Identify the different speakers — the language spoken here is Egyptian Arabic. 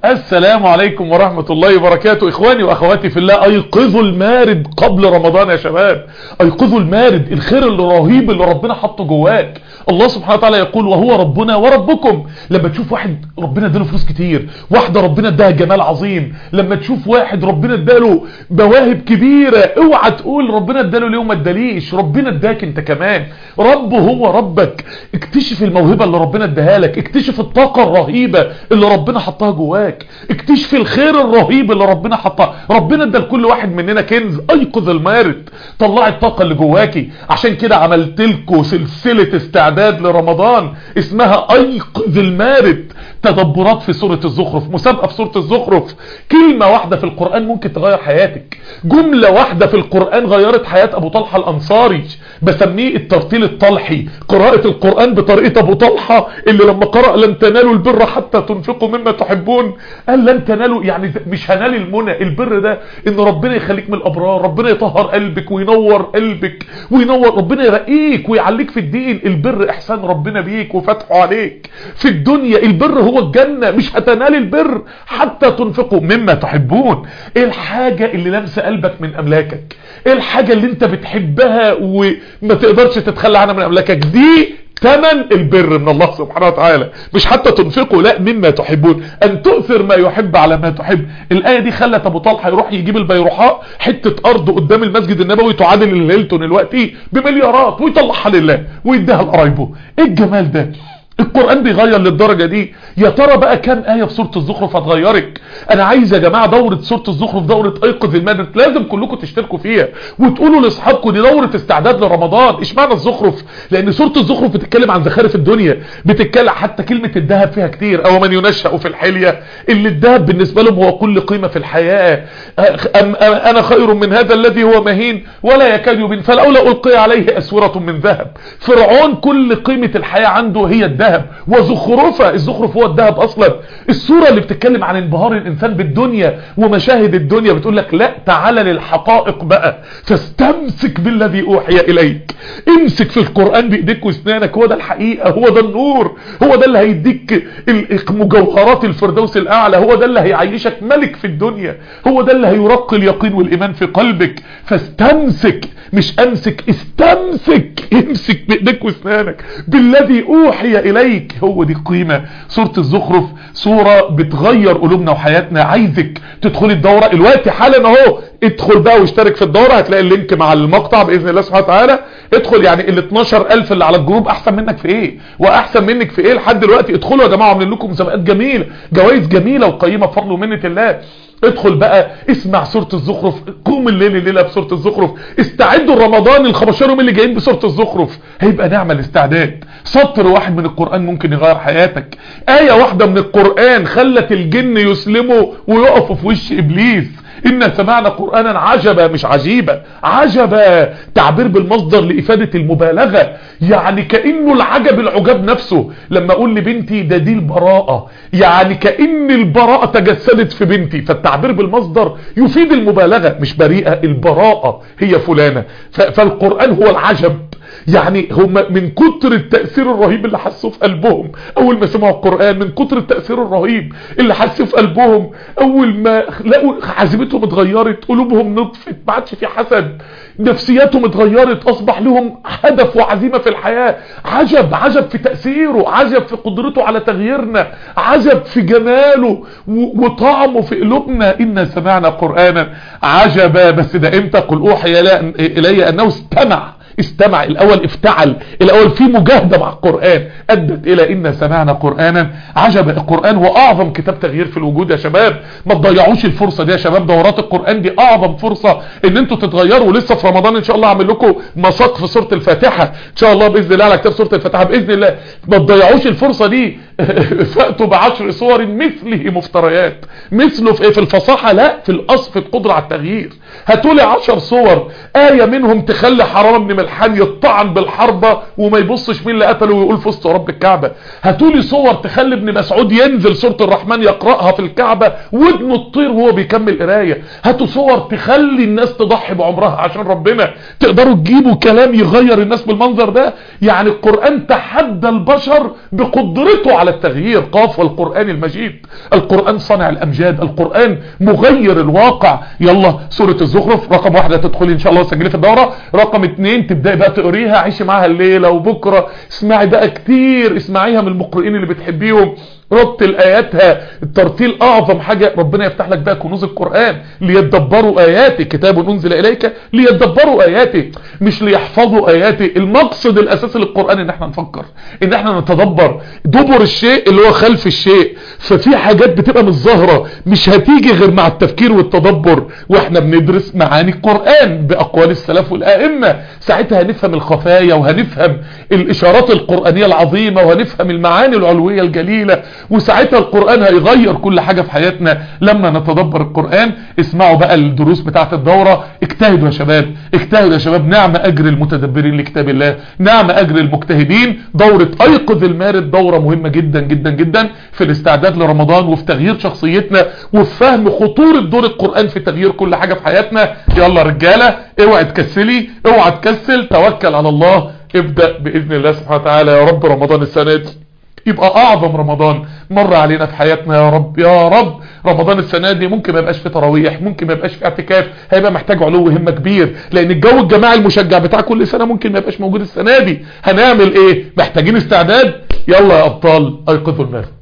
Speaker 1: السلام عليكم ورحمة الله وبركاته اخواني واخواتي في الله ايقظوا المارد قبل رمضان يا شباب ايقظوا المارد الخير الرهيب اللي ربنا حطه جواك الله سبحانه وتعالى يقول وهو ربنا وربكم لما تشوف واحد ربنا اداله فلوس كتير واحدة ربنا اداها جمال عظيم لما تشوف واحد ربنا اداله مواهب كبيرة اوعى تقول ربنا اداله ليه وما اداليش ربنا اداك انت كمان رب هو ربك اكتشف الموهبة اللي ربنا اداها لك اكتشف الطاقة الرهيبة اللي ربنا حطها جواك اكتشف الخير الرهيب اللي ربنا حطها ربنا ادى لكل واحد مننا كنز ايقظ المارد طلع الطاقة اللي جواكي عشان كده عملت لكم سلسلة استعداد لرمضان اسمها ايقظ المارد تدبرات في سورة الزخرف مسابقة في سورة الزخرف كلمة واحدة في القرآن ممكن تغير حياتك جملة واحدة في القرآن غيرت حياة ابو طلحة الانصاري بسميه الترتيل الطلحي قراءة القرآن بطريقة ابو طلحة اللي لما قرأ لن تنالوا البر حتى تنفقوا مما تحبون قال لن تنالوا يعني مش هنال المنى البر ده ان ربنا يخليك من الابرار ربنا يطهر قلبك وينور قلبك وينور ربنا يرقيك ويعليك في الدين البر احسان ربنا بيك وفتحه عليك في الدنيا البر هو الجنة مش هتنال البر حتى تنفقوا مما تحبون ايه الحاجة اللي لمس قلبك من املاكك ايه الحاجة اللي انت بتحبها وما تقدرش تتخلى عنها من املاكك دي ثمن البر من الله سبحانه وتعالى مش حتى تنفقوا لا مما تحبون ان تؤثر ما يحب على ما تحب الآية دي خلت ابو طلحة يروح يجيب البيروحاء حتة ارض قدام المسجد النبوي تعادل الهيلتون الوقتي بمليارات ويطلعها لله ويديها لقرايبه ايه الجمال ده القرآن بيغير للدرجة دي يا ترى بقى كام آية في سورة الزخرف هتغيرك انا عايز يا جماعة دورة سورة الزخرف دورة ايقظ المادة لازم كلكم تشتركوا فيها وتقولوا لاصحابكم دي دورة استعداد لرمضان ايش معنى الزخرف لان سورة الزخرف بتتكلم عن زخارف الدنيا بتتكلم حتى كلمة الذهب فيها كتير او من ينشأ في الحلية اللي الذهب بالنسبة لهم هو كل قيمة في الحياة أم أم انا خير من هذا الذي هو مهين ولا يكاد يبين فلولا القي عليه اسورة من ذهب فرعون كل قيمة الحياة عنده هي الذهب الذهب وزخرفة الزخرف هو الذهب اصلا الصورة اللي بتتكلم عن انبهار الانسان بالدنيا ومشاهد الدنيا بتقول لك لا تعالى للحقائق بقى فاستمسك بالذي اوحي اليك امسك في القرآن بايديك واسنانك هو ده الحقيقة هو ده النور هو ده اللي هيديك مجوهرات الفردوس الاعلى هو ده اللي هيعيشك ملك في الدنيا هو ده اللي هيرقي اليقين والايمان في قلبك فاستمسك مش امسك استمسك امسك بايديك واسنانك بالذي اوحي اليك هو دي القيمة سورة الزخرف سورة بتغير قلوبنا وحياتنا عايزك تدخلي الدورة الوقت حالا اهو ادخل بقى واشترك في الدورة هتلاقي اللينك مع المقطع باذن الله سبحانه وتعالى ادخل يعني ال 12000 اللي على الجروب احسن منك في ايه واحسن منك في ايه لحد دلوقتي ادخلوا يا جماعة عاملين لكم مسابقات جميلة جوائز جميلة وقيمة بفضل ومنة الله ادخل بقى اسمع سورة الزخرف قوم الليل الليلة بسورة الزخرف استعدوا رمضان ال 15 يوم اللي جايين بسورة الزخرف هيبقى نعمة الاستعداد سطر واحد من القرآن ممكن يغير حياتك آية واحدة من القرآن خلت الجن يسلموا ويقفوا في وش إبليس إن سمعنا قرآنا عجبا مش عجيبا عجبا تعبير بالمصدر لإفادة المبالغة يعني كأنه العجب العجاب نفسه لما أقول لبنتي ده دي البراءة يعني كأن البراءة تجسدت في بنتي فالتعبير بالمصدر يفيد المبالغة مش بريئة البراءة هي فلانة فالقرآن هو العجب يعني هم من كتر التأثير الرهيب اللي حسوا في قلبهم اول ما سمعوا القرآن من كتر التأثير الرهيب اللي حسوا في قلبهم اول ما لقوا عزيمتهم اتغيرت قلوبهم نطفت ما عادش في حسد نفسياتهم اتغيرت اصبح لهم هدف وعزيمة في الحياة عجب عجب في تأثيره عجب في قدرته على تغييرنا عجب في جماله وطعمه في قلوبنا إنا سمعنا قرآنا عجبا بس ده امتى قل اوحي الي انه استمع استمع الاول افتعل الاول في مجاهدة مع القرآن ادت الى ان سمعنا قرآنا عجب القرآن هو اعظم كتاب تغيير في الوجود يا شباب ما تضيعوش الفرصة دي يا شباب دورات القرآن دي اعظم فرصة ان انتوا تتغيروا ولسه في رمضان ان شاء الله هعمل لكم مساق في سورة الفاتحة ان شاء الله باذن الله على كتاب سورة الفاتحة باذن الله ما تضيعوش الفرصة دي فاتوا بعشر صور مثله مفتريات مثله في ايه في الفصاحة لا في الاصل في القدرة على التغيير هاتوا لي 10 صور آية منهم تخلي حرام ابن السرحان يطعن بالحربة وما يبصش مين اللي قتله ويقول فزت رب الكعبة هاتولي صور تخلي ابن مسعود ينزل سورة الرحمن يقرأها في الكعبة ودنه تطير وهو بيكمل قراية هاتوا صور تخلي الناس تضحي بعمرها عشان ربنا تقدروا تجيبوا كلام يغير الناس بالمنظر ده يعني القرآن تحدى البشر بقدرته على التغيير قاف والقرآن المجيد القرآن صانع الأمجاد القرآن مغير الواقع يلا سورة الزخرف رقم واحدة تدخلي ان شاء الله وسجلي في الدورة رقم اتنين تبدأي بقى تقريها عيشي معاها الليلة وبكرة اسمعي بقى كتير اسمعيها من المقرئين اللي بتحبيهم رتل اياتها الترتيل اعظم حاجة ربنا يفتح لك بقى كنوز القرآن ليتدبروا اياته كتاب انزل اليك ليتدبروا اياته مش ليحفظوا اياته المقصد الاساسي للقرآن ان احنا نفكر ان احنا نتدبر دبر الشيء اللي هو خلف الشيء ففي حاجات بتبقى مش ظاهرة مش هتيجي غير مع التفكير والتدبر واحنا بندرس معاني القرآن باقوال السلف والائمة ساعتها هنفهم الخفايا وهنفهم الاشارات القرآنية العظيمة وهنفهم المعاني العلوية الجليلة وساعتها القرآن هيغير كل حاجة في حياتنا لما نتدبر القرآن اسمعوا بقى الدروس بتاعت الدورة اجتهدوا يا شباب اجتهدوا يا شباب نعم اجر المتدبرين لكتاب الله نعم اجر المجتهدين دورة ايقظ المارد دورة مهمة جدا جدا جدا في الاستعداد لرمضان وفي تغيير شخصيتنا وفي فهم خطورة دور القرآن في تغيير كل حاجة في حياتنا يلا رجالة اوعى تكسلي اوعى تكسل توكل على الله ابدأ بإذن الله سبحانه وتعالى يا رب رمضان السنة دي يبقى اعظم رمضان مر علينا في حياتنا يا رب يا رب رمضان السنة دي ممكن ما يبقاش في تراويح ممكن ما يبقاش في اعتكاف هيبقى محتاج علو همة كبير لان الجو الجماعي المشجع بتاع كل سنة ممكن ما يبقاش موجود السنة دي هنعمل ايه محتاجين استعداد يلا يا ابطال ايقظوا المارد